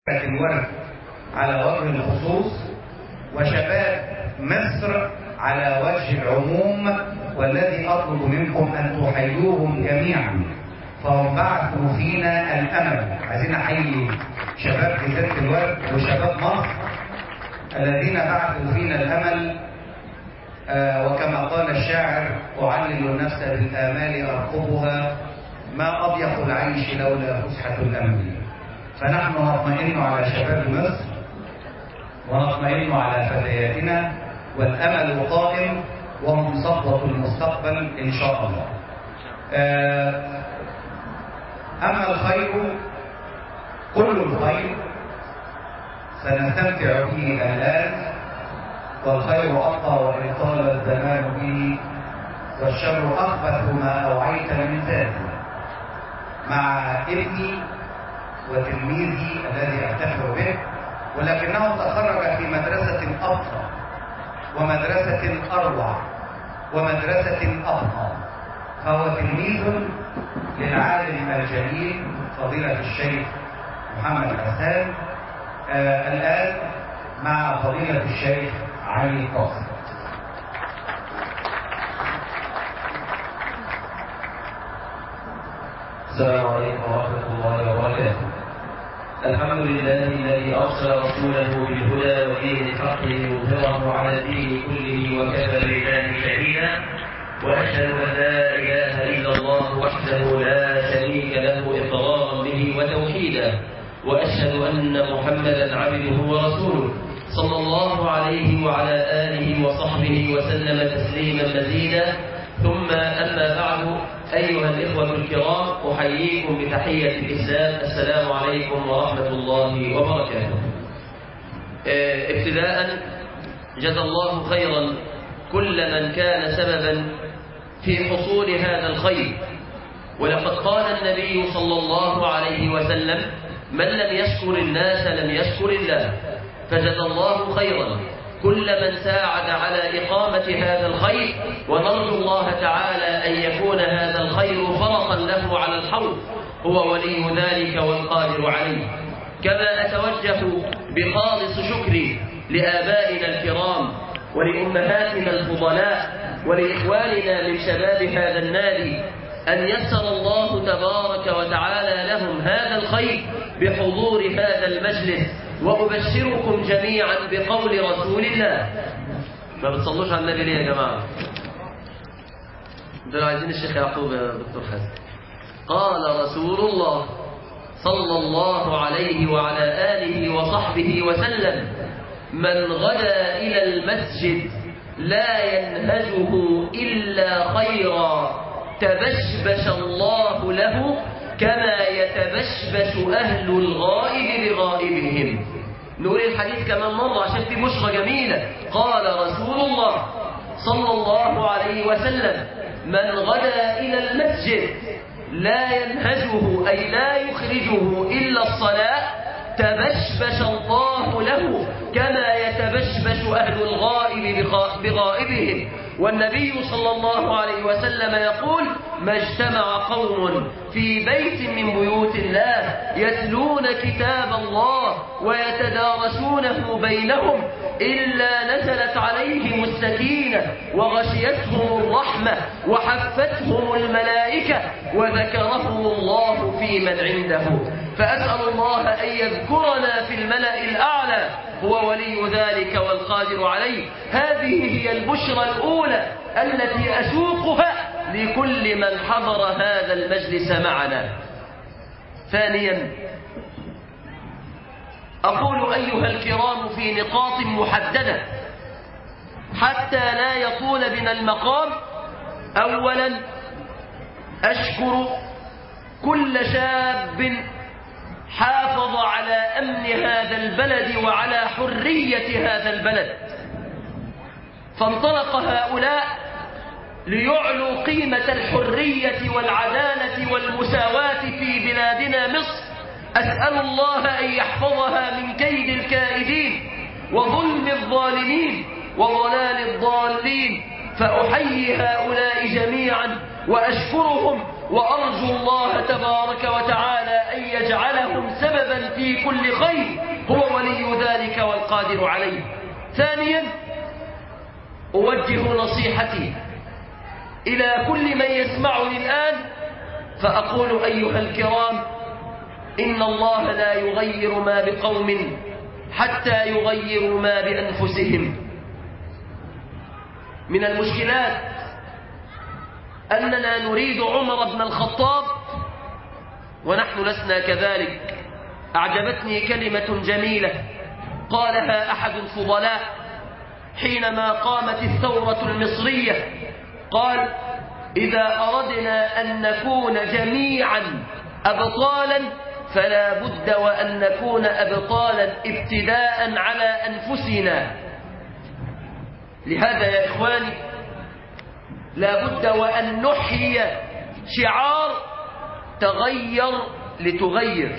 الورد على وجه الخصوص وشباب مصر على وجه العموم والذي أطلب منكم أن تحيوهم جميعا فهم بعثوا فينا الأمل عايزين أحيي شباب جزيرة الورد وشباب مصر الذين بعثوا فينا الأمل آه وكما قال الشاعر أعلل النفس بالآمال أرقبها ما أضيق العيش لولا فسحة الأمل فنحن نطمئن على شباب مصر ونطمئن على فتياتنا والأمل قائم وهم صفوة المستقبل إن شاء الله آه أما الخير كل الخير سنستمتع به الآن والخير أبقى وإن طال الزمان به والشر أخبث ما أوعيت من ذاته مع ابني وتلميذي الذي أفتخر به ولكنه تخرج في مدرسة أبقى ومدرسة أروع ومدرسة أبقى فهو تلميذ للعالم الجليل فضيلة الشيخ محمد حسان آه الآن مع فضيلة الشيخ علي قاسم السلام عليكم ورحمة الله وبركاته الحمد لله الذي أرسل رسوله بالهدى ودين الحق ليظهره على الدين كله وكفى بالله شهيدا وأشهد أن لا إله إلا الله وحده لا شريك له إقرارا به وتوحيدا وأشهد أن محمدا عبده ورسوله صلى الله عليه وعلى آله وصحبه وسلم تسليما مزيدا ثم أما بعد أيها الإخوة الكرام أحييكم بتحية الإسلام السلام عليكم ورحمة الله وبركاته ابتداء جزى الله خيرا كل من كان سببا في حصول هذا الخير ولقد قال النبي صلى الله عليه وسلم من لم يشكر الناس لم يشكر الله فجزى الله خيرا كل من ساعد على إقامة هذا الخير ونرجو الله تعالى أن يكون هذا الخير فرطا له على الحوض هو ولي ذلك والقادر عليه كما أتوجه بخالص شكري لآبائنا الكرام ولأمهاتنا الفضلاء ولإخواننا من شباب هذا النادي أن يسر الله تبارك وتعالى لهم هذا الخير بحضور هذا المجلس وأبشركم جميعا بقول رسول الله ما بتصلوش على النبي ليه يا جماعة دول عايزين الشيخ يعقوب يا دكتور حسن قال رسول الله صلى الله عليه وعلى آله وصحبه وسلم من غدا إلى المسجد لا ينهجه إلا خيرا تبشبش الله له كما يتبشبش أهل الغائب بغائبهم نقول الحديث كمان مرة عشان في بشرى جميلة قال رسول الله صلى الله عليه وسلم من غدا إلى المسجد لا ينهجه أي لا يخرجه إلا الصلاة تبشبش الله له كما يتبشبش أهل الغائب بغائبهم والنبي صلى الله عليه وسلم يقول ما اجتمع قوم في بيت من بيوت الله يتلون كتاب الله ويتدارسونه بينهم إلا نزلت عليهم السكينة وغشيتهم الرحمة وحفتهم الملائكة وذكرهم الله في من عنده فأسأل الله أن يذكرنا في الملأ الأعلى هو ولي ذلك والقادر عليه هذه هي البشرى الأولى التي أسوقها لكل من حضر هذا المجلس معنا ثانيا أقول أيها الكرام في نقاط محددة حتى لا يطول بنا المقام أولا أشكر كل شاب حافظ على أمن هذا البلد وعلى حرية هذا البلد فانطلق هؤلاء ليعلوا قيمة الحرية والعدالة والمساواة في بلادنا مصر أسأل الله أن يحفظها من كيد الكائدين وظلم الظالمين وضلال الضالين فأحيي هؤلاء جميعا وأشكرهم وأرجو الله تبارك وتعالى أن يجعلهم سببا في كل خير هو ولي ذلك والقادر عليه ثانيا أوجه نصيحتي إلى كل من يسمعني الآن فأقول أيها الكرام إن الله لا يغير ما بقوم حتى يغيروا ما بأنفسهم من المشكلات أننا نريد عمر بن الخطاب ونحن لسنا كذلك أعجبتني كلمة جميلة قالها أحد الفضلاء حينما قامت الثورة المصرية قال إذا أردنا أن نكون جميعا أبطالا فلا بد وأن نكون أبطالا ابتداء على أنفسنا لهذا يا إخواني لا بد وأن نحيي شعار تغير لتغير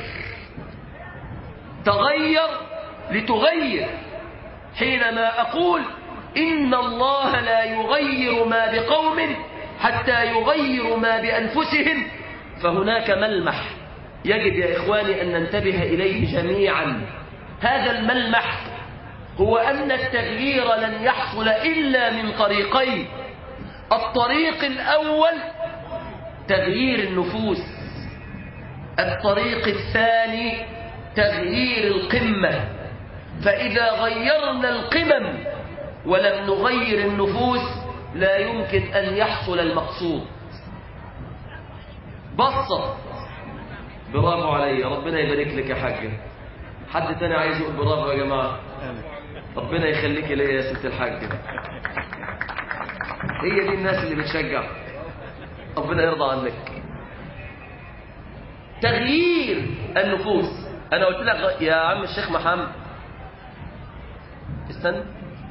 تغير لتغير حينما أقول إن الله لا يغير ما بقوم حتى يغيروا ما بأنفسهم فهناك ملمح يجب يا إخواني أن ننتبه إليه جميعا هذا الملمح هو أن التغيير لن يحصل إلا من طريقين الطريق الأول تغيير النفوس الطريق الثاني تغيير القمة فإذا غيرنا القمم ولم نغير النفوس لا يمكن أن يحصل المقصود بصة برافو علي ربنا يبارك لك يا حاجة حد تاني عايز يقول برافو يا جماعة ربنا يخليك ليا يا ست الحاجة هي دي الناس اللي بتشجع ربنا يرضى عنك تغيير النفوس انا قلت لك يا عم الشيخ محمد استنى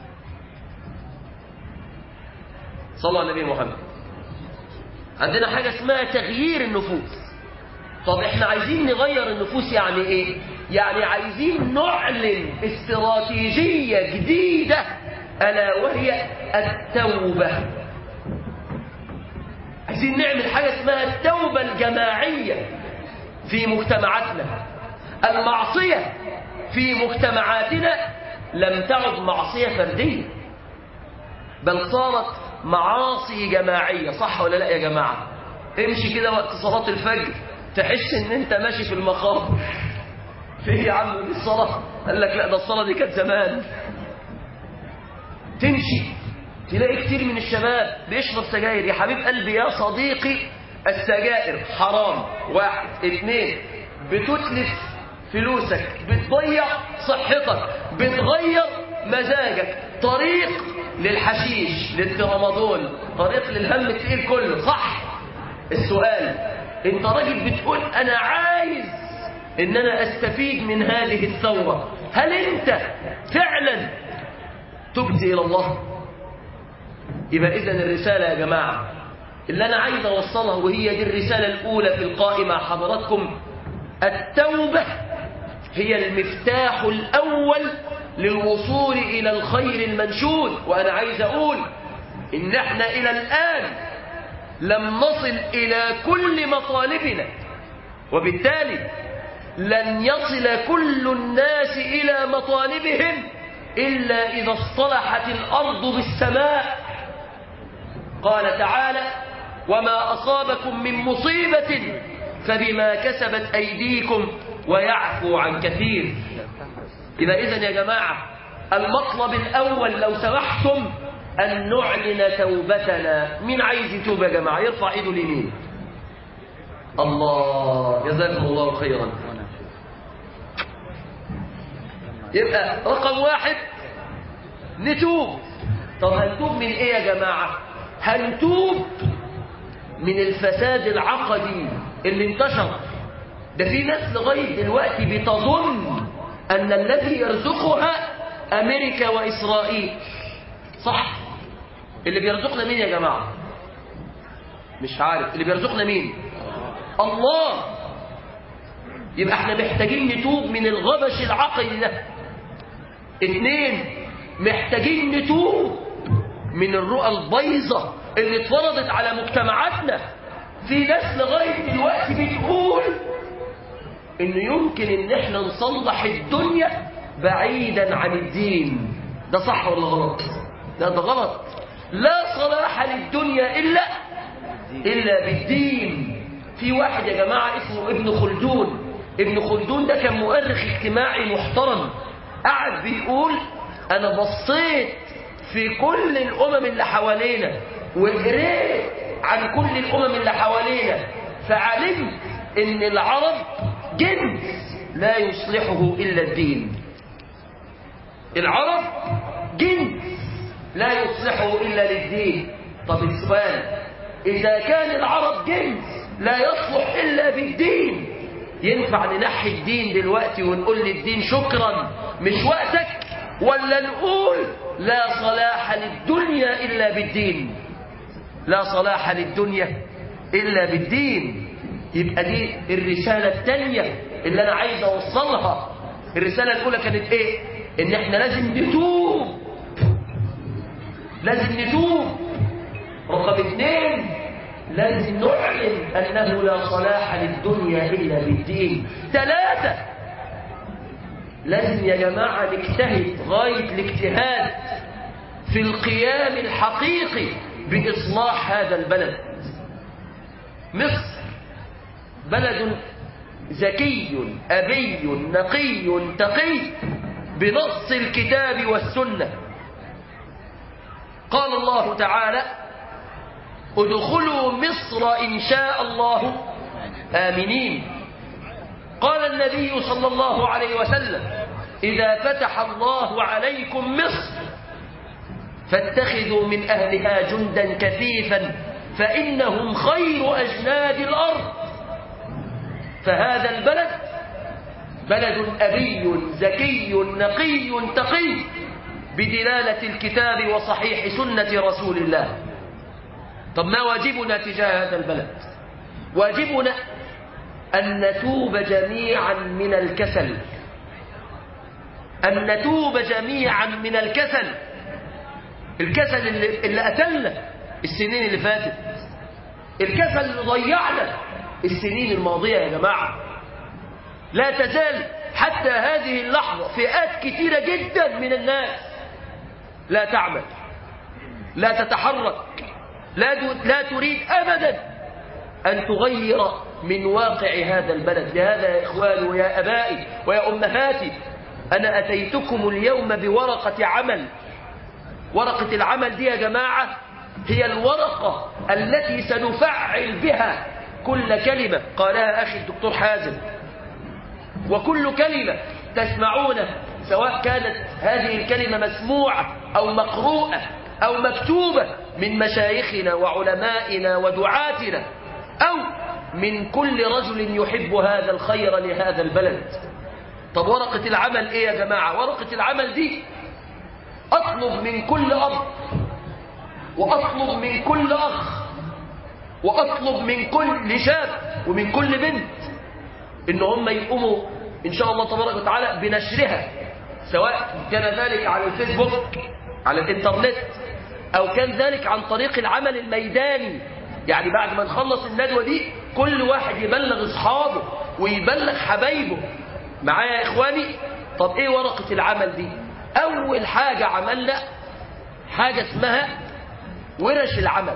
صلى على النبي محمد عندنا حاجة اسمها تغيير النفوس طب احنا عايزين نغير النفوس يعني ايه يعني عايزين نعلن استراتيجية جديدة ألا وهي التوبة عايزين نعمل حاجة اسمها التوبة الجماعية في مجتمعاتنا المعصية في مجتمعاتنا لم تعد معصية فردية بل صارت معاصي جماعية صح ولا لا يا جماعة امشي كده وقت صلاة الفجر تحس ان انت ماشي في المقابر في يا عم دي الصلاة قال لك لا ده الصلاة دي كانت زمان تمشي تلاقي كتير من الشباب بيشرب سجاير يا حبيب قلبي يا صديقي السجائر حرام واحد اثنين بتتلف فلوسك بتضيع صحتك بتغير مزاجك طريق للحشيش للترامادول طريق للهم التقيل كله صح السؤال انت راجل بتقول انا عايز ان انا استفيد من هذه الثورة هل انت فعلا تبت الى الله يبقى اذا الرسالة يا جماعة اللي انا عايز اوصلها وهي دي الرسالة الاولى في القائمة حضراتكم التوبة هي المفتاح الاول للوصول الى الخير المنشود وانا عايز اقول ان احنا الى الان لم نصل الى كل مطالبنا وبالتالي لن يصل كل الناس الى مطالبهم الا اذا اصطلحت الارض بالسماء قال تعالى وما اصابكم من مصيبه فبما كسبت ايديكم ويعفو عن كثير إذا إذن يا جماعة المطلب الأول لو سمحتم أن نعلن توبتنا مين عايز يتوب يا جماعة يرفع إيده اليمين الله جزاكم الله خيرا يبقى رقم واحد نتوب طب هنتوب من ايه يا جماعة هنتوب من الفساد العقدي اللي انتشر ده في ناس لغاية دلوقتي بتظن أن الذي يرزقها أمريكا وإسرائيل صح اللي بيرزقنا مين يا جماعة مش عارف اللي بيرزقنا مين الله يبقى احنا محتاجين نتوب من الغبش العقلي ده اثنين محتاجين نتوب من الرؤى البيضة اللي اتفرضت على مجتمعاتنا في ناس لغاية دلوقتي بتقول إنه يمكن إن إحنا نصلح الدنيا بعيدا عن الدين ده صح ولا غلط؟ لا ده غلط لا صلاح للدنيا إلا إلا بالدين في واحد يا جماعة اسمه ابن خلدون ابن خلدون ده كان مؤرخ اجتماعي محترم قعد بيقول أنا بصيت في كل الأمم اللي حوالينا وقريت عن كل الأمم اللي حوالينا فعلمت إن العرب جنس لا يصلحه إلا الدين العرب جنس لا يصلحه إلا للدين طب السؤال إذا كان العرب جنس لا يصلح إلا بالدين ينفع ننحي الدين دلوقتي ونقول للدين شكرا مش وقتك ولا نقول لا صلاح للدنيا إلا بالدين لا صلاح للدنيا إلا بالدين يبقى دي الرسالة الثانية اللي أنا عايز أوصلها الرسالة الأولى كانت إيه؟ إن إحنا لازم نتوب لازم نتوب رقم اثنين لازم نعلن أنه لا صلاح للدنيا إلا بالدين ثلاثة لازم يا جماعة نجتهد غاية الاجتهاد في القيام الحقيقي بإصلاح هذا البلد مصر بلد ذكي أبي نقي تقي بنص الكتاب والسنة قال الله تعالى ادخلوا مصر إن شاء الله آمنين قال النبي صلى الله عليه وسلم إذا فتح الله عليكم مصر فاتخذوا من أهلها جندا كثيفا فإنهم خير أجناد الأرض فهذا البلد بلد أبي ذكي نقي تقي بدلالة الكتاب وصحيح سنة رسول الله طب ما واجبنا تجاه هذا البلد واجبنا أن نتوب جميعا من الكسل أن نتوب جميعا من الكسل الكسل اللي, اللي قتلنا السنين اللي فاتت الكسل اللي ضيعنا السنين الماضية يا جماعة لا تزال حتى هذه اللحظة فئات كثيرة جدا من الناس لا تعمل لا تتحرك لا, لا تريد أبدا أن تغير من واقع هذا البلد لهذا يا إخواني ويا أبائي ويا أمهاتي أنا أتيتكم اليوم بورقة عمل ورقة العمل دي يا جماعة هي الورقة التي سنفعل بها كل كلمة قالها أخي الدكتور حازم وكل كلمة تسمعونها سواء كانت هذه الكلمة مسموعة أو مقروءة أو مكتوبة من مشايخنا وعلمائنا ودعاتنا أو من كل رجل يحب هذا الخير لهذا البلد طب ورقة العمل إيه يا جماعة ورقة العمل دي أطلب من كل أب وأطلب من كل أخ وأطلب من كل شاب ومن كل بنت إن هم يقوموا إن شاء الله تبارك وتعالى بنشرها سواء كان ذلك على الفيسبوك على الإنترنت أو كان ذلك عن طريق العمل الميداني يعني بعد ما نخلص الندوة دي كل واحد يبلغ أصحابه ويبلغ حبايبه معايا يا إخواني طب إيه ورقة العمل دي أول حاجة عملنا حاجة اسمها ورش العمل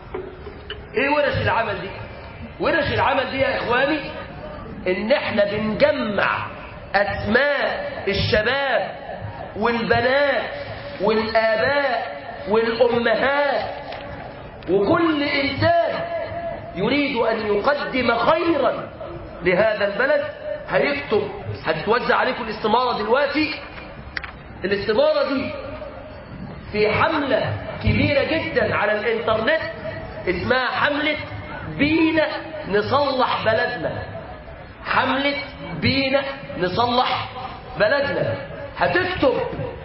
إيه ورش العمل دي ورش العمل دي يا إخواني إن إحنا بنجمع أسماء الشباب والبنات والآباء والأمهات وكل إنسان يريد أن يقدم خيرا لهذا البلد هيكتب هتوزع عليكم الاستمارة دلوقتي الاستمارة دي في حملة كبيرة جدا على الانترنت اسمها حملة بينا نصلح بلدنا حملة بينا نصلح بلدنا هتكتب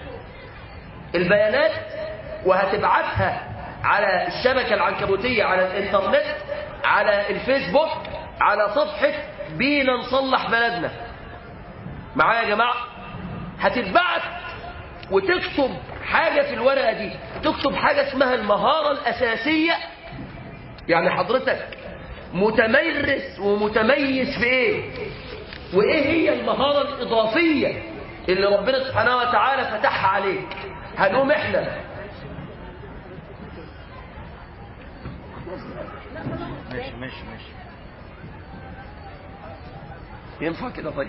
البيانات وهتبعتها على الشبكة العنكبوتية على الانترنت على الفيسبوك على صفحة بينا نصلح بلدنا معايا يا جماعة هتتبعت وتكتب حاجة في الورقة دي تكتب حاجة اسمها المهارة الأساسية يعني حضرتك متمرس ومتميز في ايه وإيه هي المهارة الإضافية اللي ربنا سبحانه وتعالى فتحها عليك هنقوم إحنا ماشي ماشي ماشي ينفع كده طيب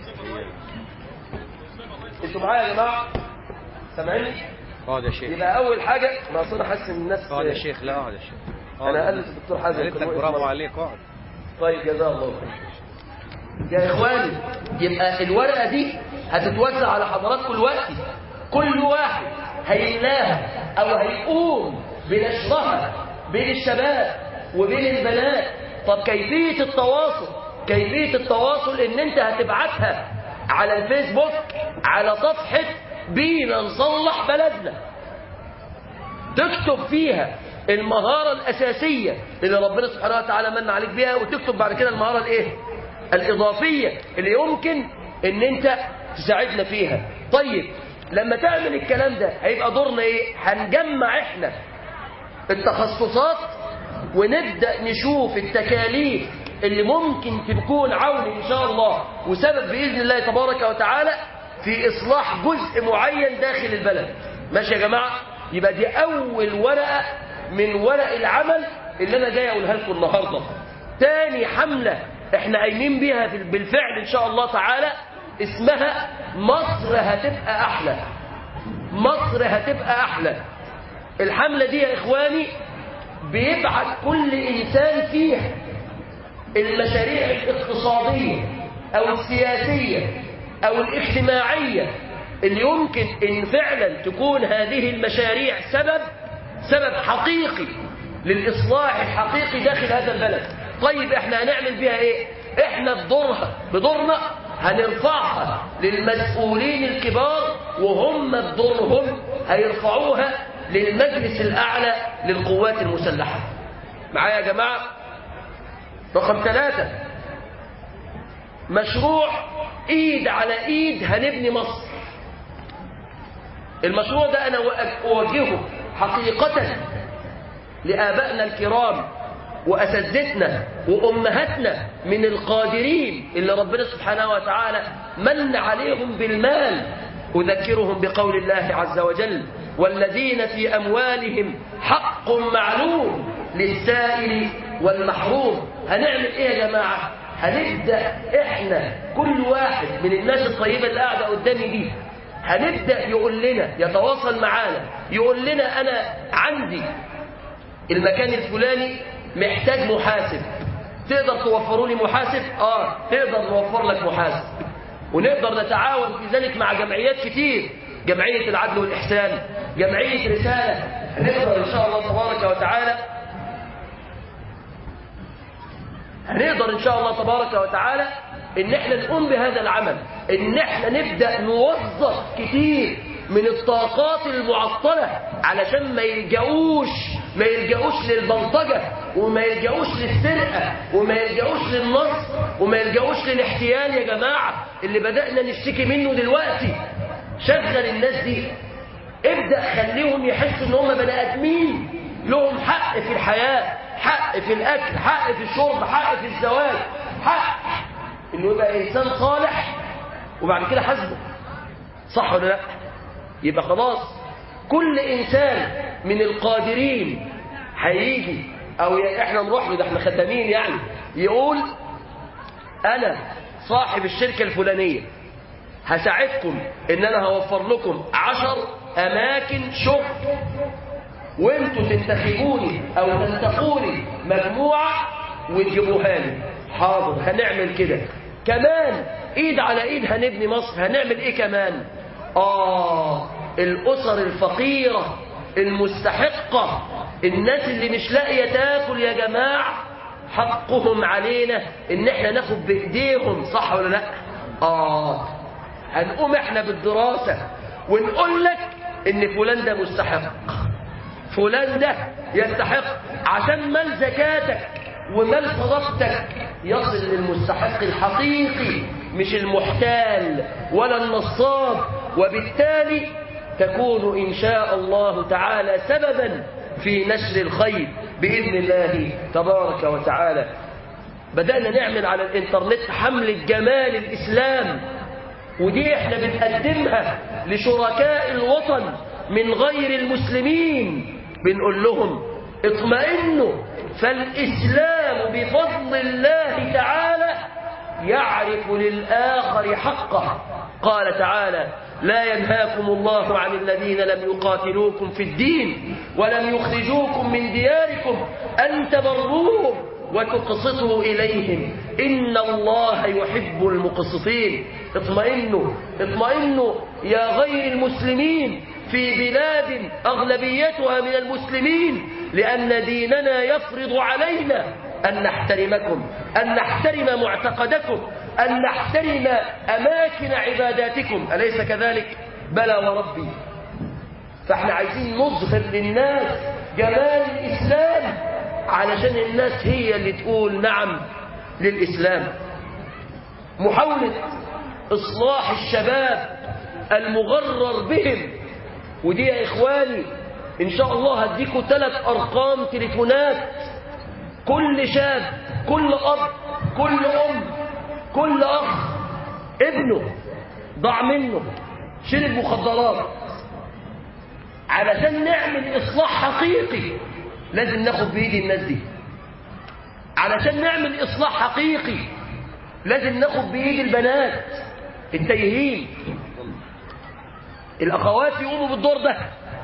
انتوا معايا يا جماعة سامعيني اقعد يا شيخ يبقى أول حاجة ما أصل أنا حاسس إن الناس اقعد يا شيخ لا اقعد يا شيخ أنا ألف الدكتور حازم قالت لك كان واقف برافو مرة. عليك اقعد طيب جزاه الله خير يا اخواني يبقى الورقه دي هتتوزع على حضراتكم الوقت كل واحد هيملاها او هيقوم بنشرها بين الشباب وبين البنات طب كيفيه التواصل كيفيه التواصل ان انت هتبعتها على الفيسبوك على صفحه بينا نصلح بلدنا تكتب فيها المهارة الأساسية اللي ربنا سبحانه وتعالى من عليك بيها وتكتب بعد كده المهارة الإيه؟ الإضافية اللي يمكن إن أنت تساعدنا فيها طيب لما تعمل الكلام ده هيبقى دورنا إيه؟ هنجمع إحنا التخصصات ونبدأ نشوف التكاليف اللي ممكن تكون عون إن شاء الله وسبب بإذن الله تبارك وتعالى في إصلاح جزء معين داخل البلد ماشي يا جماعة يبقى دي أول ورقة من ورق العمل اللي أنا جاي أقولها لكم النهاردة تاني حملة احنا قايمين بيها بال- بالفعل إن شاء الله تعالى اسمها مصر هتبقى أحلى مصر هتبقى أحلى الحملة دي يا إخواني بيبعت كل إنسان فيها المشاريع الاقتصادية أو السياسية أو الاجتماعية اللي يمكن إن فعلا تكون هذه المشاريع سبب سبب حقيقي للإصلاح الحقيقي داخل هذا البلد طيب احنا هنعمل بيها ايه احنا بدورها بدورنا هنرفعها للمسؤولين الكبار وهم بدورهم هيرفعوها للمجلس الأعلى للقوات المسلحة معايا يا جماعة رقم ثلاثة مشروع ايد على ايد هنبني مصر المشروع ده انا اوجهه حقيقة لآبائنا الكرام وأساتذتنا وأمهاتنا من القادرين اللي ربنا سبحانه وتعالى من عليهم بالمال أذكرهم بقول الله عز وجل والذين في أموالهم حق معلوم للسائل والمحروم هنعمل إيه يا جماعة هنبدأ إحنا كل واحد من الناس الطيبة اللي قاعدة قدامي دي هنبدأ يقول لنا يتواصل معانا يقول لنا أنا عندي المكان الفلاني محتاج محاسب تقدر توفروا لي محاسب اه تقدر نوفر لك محاسب ونقدر نتعاون في ذلك مع جمعيات كتير جمعية العدل والإحسان جمعية رسالة نقدر إن شاء الله تبارك وتعالى هنقدر إن شاء الله تبارك وتعالى إن إحنا نقوم بهذا العمل إن إحنا نبدأ نوظف كتير من الطاقات المعطلة علشان ما يلجأوش ما يلجأوش للبلطجة وما يلجأوش للسرقة وما يلجأوش للنصب وما يلجأوش للاحتيال يا جماعة اللي بدأنا نشتكي منه دلوقتي شغل الناس دي ابدأ خليهم يحسوا ان هم بني ادمين لهم حق في الحياة حق في الاكل حق في الشرب حق في الزواج حق انه يبقى انسان صالح وبعد كده حاسبه صح ولا لا يبقى خلاص كل انسان من القادرين هيجي او ي- احنا نروح له ده احنا خدامين يعني يقول انا صاحب الشركة الفلانية هساعدكم ان انا هوفر لكم عشر اماكن شغل وانتوا تنتخبوني او تنتقوني مجموعة وتجيبوها لي حاضر هنعمل كده كمان ايد على ايد هنبني مصر هنعمل ايه كمان اه الاسر الفقيرة المستحقة الناس اللي مش لاقية تاكل يا جماعة حقهم علينا ان احنا ناخد بايديهم صح ولا لا اه هنقوم احنا بالدراسة ونقول لك ان فلان ده مستحق فلان ده يستحق عشان مال زكاتك ومال صدقتك يصل للمستحق الحقيقي مش المحتال ولا النصاب وبالتالي تكون إن شاء الله تعالى سببا في نشر الخير بإذن الله تبارك وتعالى بدأنا نعمل على الإنترنت حملة جمال الإسلام ودي احنا بنقدمها لشركاء الوطن من غير المسلمين بنقول لهم اطمئنوا فالإسلام بفضل الله تعالى يعرف للآخر حقه قال تعالى لا ينهاكم الله عن الذين لم يقاتلوكم في الدين ولم يخرجوكم من دياركم أن تبروهم وتقسطوا إليهم إن الله يحب المقسطين اطمئنوا اطمئنوا يا غير المسلمين في بلاد أغلبيتها من المسلمين لأن ديننا يفرض علينا أن نحترمكم أن نحترم معتقدكم أن نحترم أماكن عباداتكم أليس كذلك؟ بلى وربي فاحنا عايزين نظهر للناس جمال الإسلام علشان الناس هي اللي تقول نعم للإسلام محاولة إصلاح الشباب المغرر بهم ودي يا إخواني إن شاء الله هديكوا ثلاث أرقام تليفونات كل شاب كل أب كل أم كل أخ ابنه ضاع منه شرب مخدرات علشان نعمل إصلاح حقيقي لازم ناخد بإيد الناس دي علشان نعمل إصلاح حقيقي لازم ناخد بإيد البنات التايهين الأخوات يقوموا بالدور ده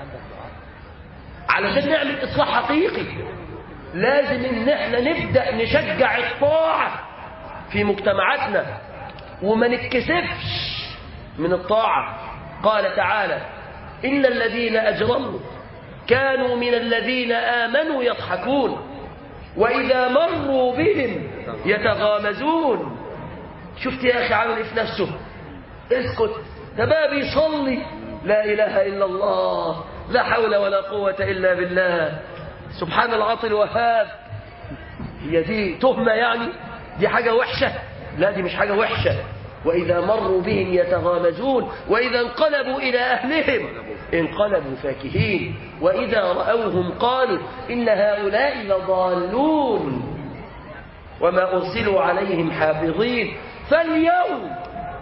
علشان نعمل إصلاح حقيقي لازم إن احنا نبدأ نشجع الطاعة في مجتمعاتنا وما نتكسفش من الطاعة قال تعالى إن الذين أجرموا كانوا من الذين آمنوا يضحكون وإذا مروا بهم يتغامزون شفت يا أخي عامل إيه في نفسه اسكت ده بقى بيصلي لا إله إلا الله لا حول ولا قوة إلا بالله سبحان العاطي الوهاب هي دي تهمة يعني دي حاجة وحشة لا دي مش حاجة وحشة وإذا مروا بهم يتغامزون وإذا انقلبوا إلى أهلهم انقلبوا فاكهين وإذا رأوهم قالوا إن هؤلاء لضالون وما أرسلوا عليهم حافظين فاليوم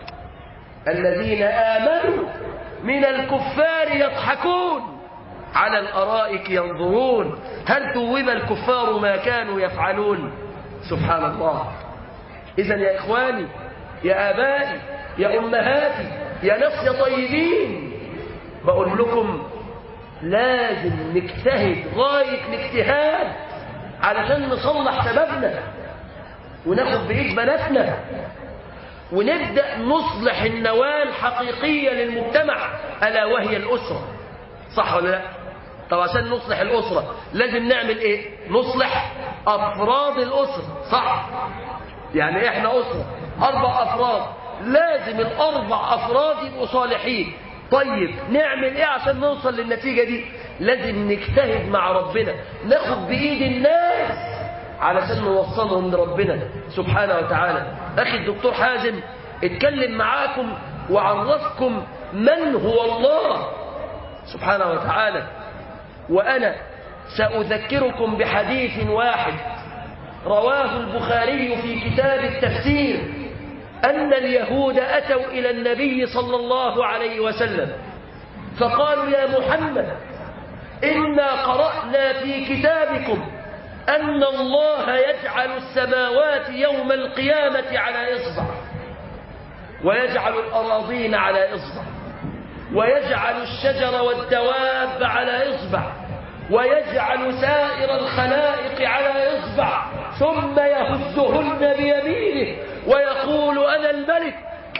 الذين آمنوا من الكفار يضحكون على الأرائك ينظرون هل ثوب الكفار ما كانوا يفعلون سبحان الله إذا يا إخواني يا آبائي يا أمهاتي يا ناس يا طيبين بقول لكم لازم نجتهد غاية الاجتهاد علشان نصلح سببنا وناخد بإيد بناتنا ونبدأ نصلح النواة الحقيقية للمجتمع ألا وهي الأسرة صح ولا لا؟ طب عشان نصلح الأسرة لازم نعمل إيه؟ نصلح أفراد الأسرة صح؟ يعني إحنا أسرة أربع أفراد لازم الأربع أفراد يبقوا صالحين طيب نعمل إيه عشان نوصل للنتيجة دي؟ لازم نجتهد مع ربنا ناخد بإيد الناس علشان نوصلهم لربنا سبحانه وتعالى أخي الدكتور حازم اتكلم معاكم وعرفكم من هو الله سبحانه وتعالى وأنا سأذكركم بحديث واحد رواه البخاري في كتاب التفسير أن اليهود أتوا إلى النبي صلى الله عليه وسلم فقالوا يا محمد إنا قرأنا في كتابكم أن الله يجعل السماوات يوم القيامة على إصبع ويجعل الأراضين على إصبع ويجعل الشجر والدواب على إصبع ويجعل سائر الخلائق على إصبع ثم يهزهن بيمينه ويقول أنا الملك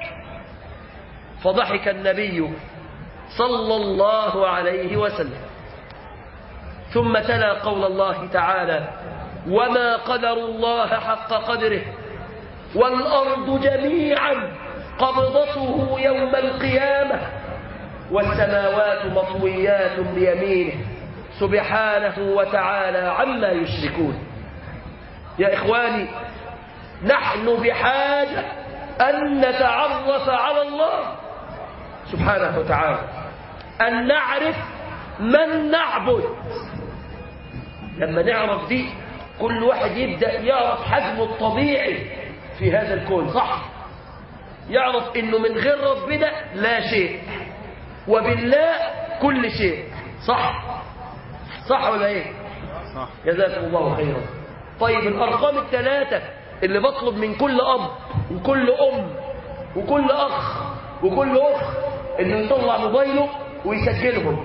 فضحك النبي صلى الله عليه وسلم ثم تلا قول الله تعالى وما قدر الله حق قدره والأرض جميعا قبضته يوم القيامة والسماوات مطويات بيمينه سبحانه وتعالى عما يشركون يا إخواني نحن بحاجة أن نتعرف على الله سبحانه وتعالى أن نعرف من نعبد لما نعرف دي كل واحد يبدأ يعرف حجمه الطبيعي في هذا الكون صح يعرف انه من غير ربنا لا شيء وبالله كل شيء صح صح ولا ايه صح جزاكم الله خيرا طيب الارقام الثلاثه اللي بطلب من كل اب وكل ام وكل اخ وكل اخت انه يطلع موبايله ويسجلهم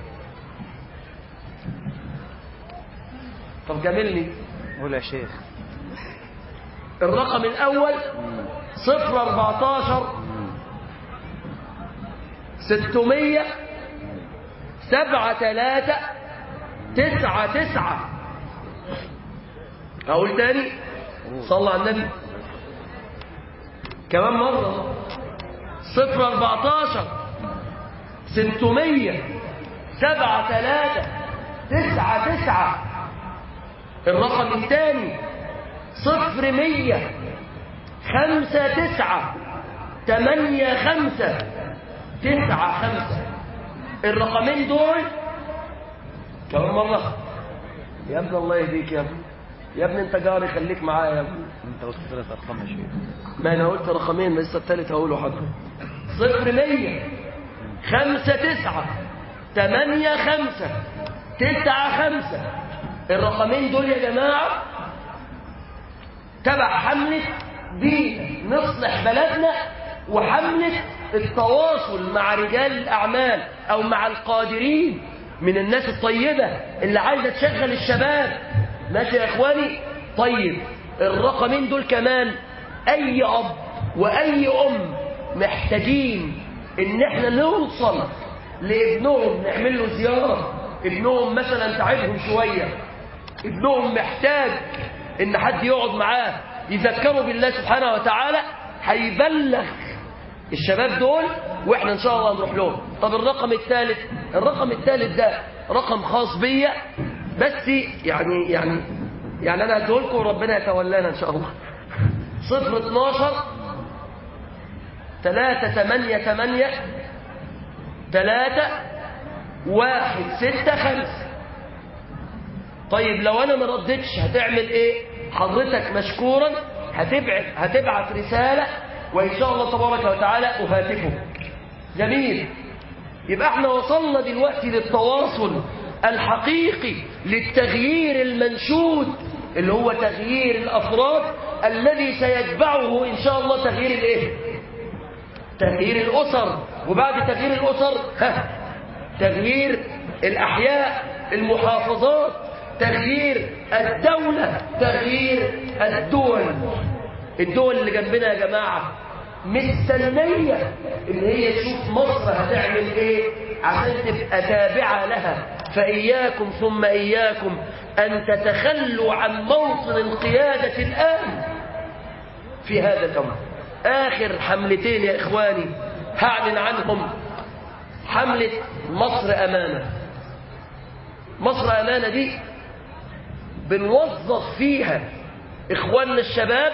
طب جاملني قول يا شيخ الرقم الاول صفر اربعتاشر ستمية سبعة تلاتة تسعة تسعة أقول تاني صلى على النبي كمان مرة صفر أربعتاشر ستمية سبعة تلاتة تسعة تسعة الرقم الثاني صفر مية خمسة تسعة تمانية خمسة تسعة خمسة الرقمين دول كمان مرة يا ابن الله يهديك يا ابني يا ابني انت جاري خليك معايا يا ابني انت قلت ثلاث ارقام يا شيخ ما انا قلت رقمين لسه التالت هقوله حضرتك صفر مية خمسة تسعة تمانية خمسة تسعة خمسة الرقمين دول يا جماعة تبع حملة بينا نصلح بلدنا وحملة التواصل مع رجال الأعمال أو مع القادرين من الناس الطيبة اللي عايزة تشغل الشباب ماشي يا إخواني طيب الرقمين دول كمان أي أب وأي أم محتاجين إن إحنا نوصل لابنهم نعمل له زيارة ابنهم مثلا تعبهم شوية ابنهم محتاج ان حد يقعد معاه يذكره بالله سبحانه وتعالى هيبلغ الشباب دول واحنا ان شاء الله نروح لهم طب الرقم الثالث الرقم الثالث ده رقم خاص بيا بس يعني يعني يعني انا هديه لكم وربنا يتولانا ان شاء الله صفر 12 3 8 8 3 1 6 5 طيب لو انا ما ردتش هتعمل ايه حضرتك مشكورا هتبعت هتبعت رسالة وان شاء الله تبارك وتعالى اهاتفك جميل يبقى احنا وصلنا دلوقتي للتواصل الحقيقي للتغيير المنشود اللي هو تغيير الافراد الذي سيتبعه ان شاء الله تغيير الايه تغيير الاسر وبعد تغيير الاسر ها تغيير الاحياء المحافظات تغيير الدولة تغيير الدول الدول اللي جنبنا يا جماعة مستنية ان هي تشوف مصر هتعمل ايه عشان تبقى تابعة لها فإياكم ثم إياكم أن تتخلوا عن موطن القيادة الآن في هذا الأمر آخر حملتين يا إخواني هعلن عنهم حملة مصر أمانة مصر أمانة دي بنوظف فيها إخواننا الشباب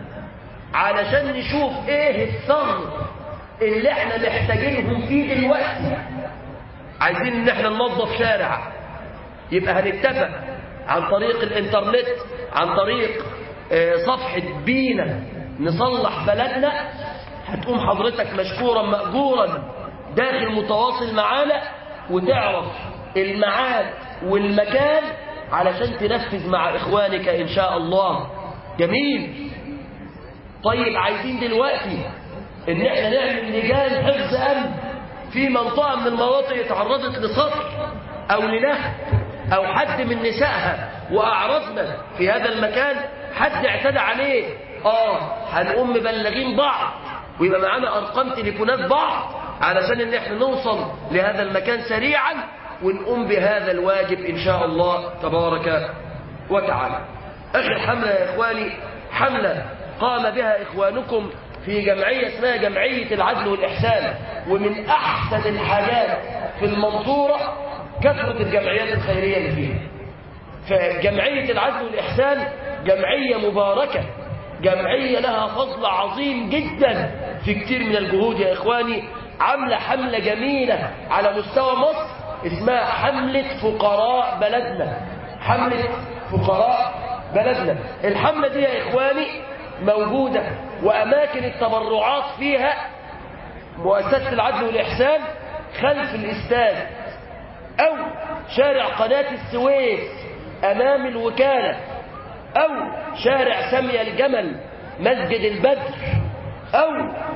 علشان نشوف إيه الثغر اللي احنا محتاجينهم فيه دلوقتي عايزين ان احنا ننظف شارع يبقى هنتفق عن طريق الانترنت عن طريق آه، صفحة بينا نصلح بلدنا هتقوم حضرتك مشكورا مأجورا داخل متواصل معانا وتعرف الميعاد والمكان علشان تنفذ مع إخوانك إن شاء الله جميل طيب عايزين دلوقتي إن احنا نعمل لجان حفظ أمن في منطقة من المناطق اتعرضت لسطر أو لنهب أو حد من نسائها وأعرضنا في هذا المكان حد اعتدى عليه آه هنقوم مبلغين بعض ويبقى معانا أرقام تليفونات بعض علشان إن احنا نوصل لهذا المكان سريعا ونقوم بهذا الواجب إن شاء الله تبارك وتعالى آخر حملة يا إخواني حملة قام بها إخوانكم في جمعية اسمها جمعية العدل والإحسان ومن أحسن الحاجات في المنصورة كثرة الجمعيات الخيرية اللي فيها فجمعية العدل والإحسان جمعية مباركة جمعية لها فضل عظيم جدا في كتير من الجهود يا إخواني عاملة حملة جميلة على مستوى مصر اسمها حملة فقراء بلدنا حملة فقراء بلدنا الحملة دي يا إخواني موجودة وأماكن التبرعات فيها مؤسسة العدل والإحسان خلف الاستاد أو شارع قناة السويس أمام الوكالة أو شارع سمي الجمل مسجد البدر أو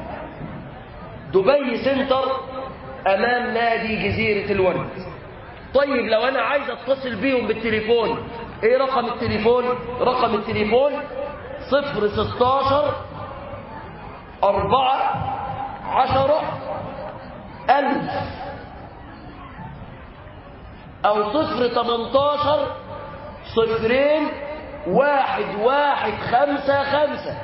دبي سنتر أمام نادي جزيرة الورد طيب لو أنا عايز أتصل بيهم بالتليفون إيه رقم التليفون؟ رقم التليفون صفر ستاشر أربعة عشرة ألف أو صفر تمنتاشر صفرين واحد واحد خمسة خمسة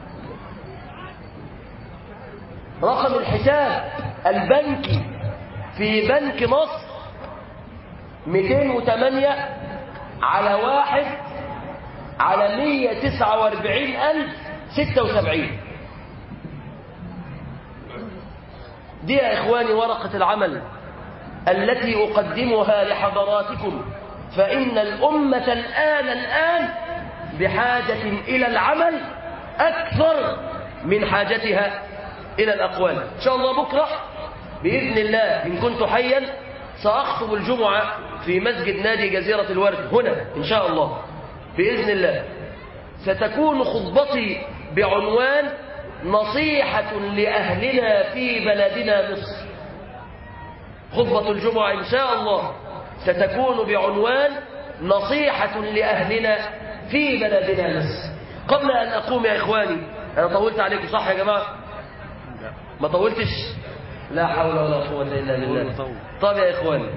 رقم الحساب البنكي في بنك مصر 208 على واحد على 149076 دي يا إخواني ورقة العمل التي أقدمها لحضراتكم فإن الأمة الآن الآن بحاجة إلى العمل أكثر من حاجتها إلى الأقوال إن شاء الله بكرة بإذن الله إن كنت حيا سأخطب الجمعة في مسجد نادي جزيرة الورد هنا إن شاء الله بإذن الله ستكون خطبتي بعنوان نصيحة لأهلنا في بلدنا مصر خطبة الجمعة إن شاء الله ستكون بعنوان نصيحة لأهلنا في بلدنا مصر قبل أن أقوم يا إخواني أنا طولت عليكم صح يا جماعة ما طولتش لا حول ولا قوة إلا بالله طب يا إخواني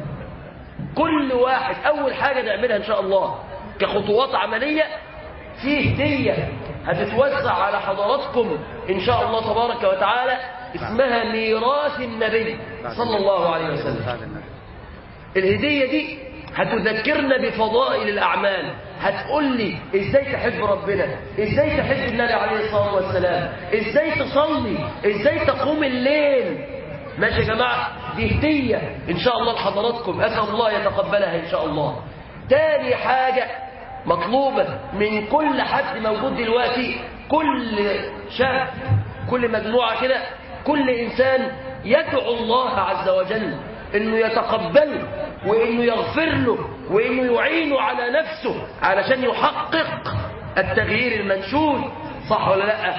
كل واحد أول حاجة نعملها إن شاء الله كخطوات عملية في هدية هتتوزع على حضراتكم إن شاء الله تبارك وتعالى اسمها ميراث النبي صلى الله عليه وسلم الهدية دي هتذكرنا بفضائل الأعمال هتقول لي ازاي تحب ربنا ازاي تحب النبي عليه الصلاة والسلام ازاي تصلي ازاي تقوم الليل ماشي يا جماعة دي هدية ان شاء الله لحضراتكم اسأل الله يتقبلها ان شاء الله تاني حاجة مطلوبة من كل حد موجود دلوقتي كل شاب كل مجموعة كده كل إنسان يدعو الله عز وجل إنه يتقبله وإنه يغفر له وإنه يعينه على نفسه علشان يحقق التغيير المنشود صح ولا لأ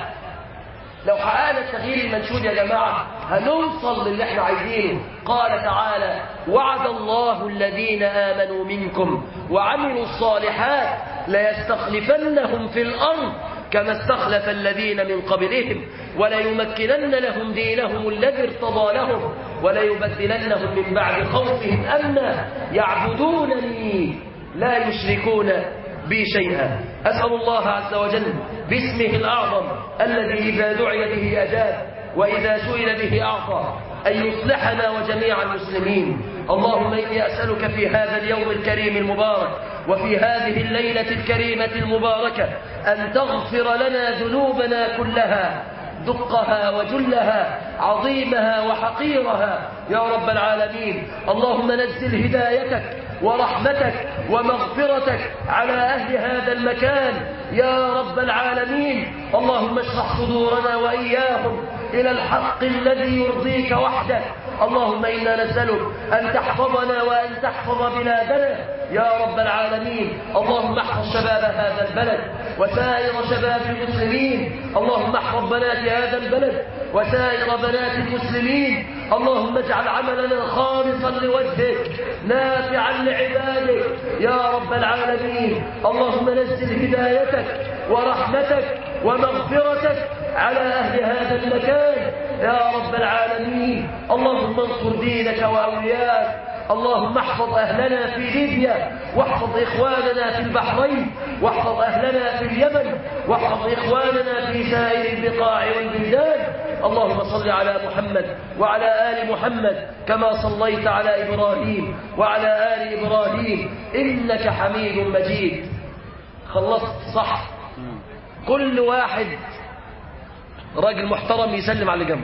لو حققنا التغيير المنشود يا جماعة هنوصل للي احنا عايزينه قال تعالى وعد الله الذين آمنوا منكم وعملوا الصالحات ليستخلفنهم في الأرض كما استخلف الذين من قبلهم وليمكنن لهم دينهم الذي ارتضى لهم وليبدلنهم من بعد خوفهم أمنا يعبدونني لا يشركون بي شيئا أسأل الله عز وجل باسمه الأعظم الذي إذا دعي به أجاب وإذا سئل به أعطى أن يصلحنا وجميع المسلمين اللهم إني أسألك في هذا اليوم الكريم المبارك وفي هذه الليلة الكريمة المباركة أن تغفر لنا ذنوبنا كلها دقها وجلها عظيمها وحقيرها يا رب العالمين اللهم نزل هدايتك ورحمتك ومغفرتك على أهل هذا المكان يا رب العالمين اللهم اشرح صدورنا وإياهم إلى الحق الذي يرضيك وحده اللهم إنا نسألك أن تحفظنا وأن تحفظ بلادنا يا رب العالمين اللهم احفظ شباب هذا البلد وسائر شباب المسلمين اللهم احفظ بنات هذا البلد وسائر بنات المسلمين اللهم اجعل عملنا خالصا لوجهك نافعا لعبادك يا رب العالمين اللهم نزل هدايتك ورحمتك ومغفرتك على أهل هذا المكان يا رب العالمين اللهم انصر دينك وأولياك اللهم احفظ أهلنا في ليبيا واحفظ إخواننا في البحرين واحفظ أهلنا في اليمن واحفظ إخواننا في سائر البقاع والبلدان اللهم صل على محمد وعلى آل محمد كما صليت على إبراهيم وعلى آل إبراهيم إنك حميد مجيد خلصت صح كل واحد راجل محترم يسلم على اللي جنبه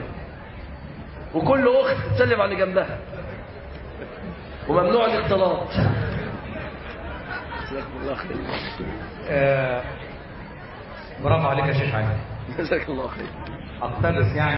وكل أخت تسلم على اللي جنبها وممنوع الاختلاط جزاك الله خير آه، برافو عليك يا شيخ علي جزاك الله خير اقتبس يعني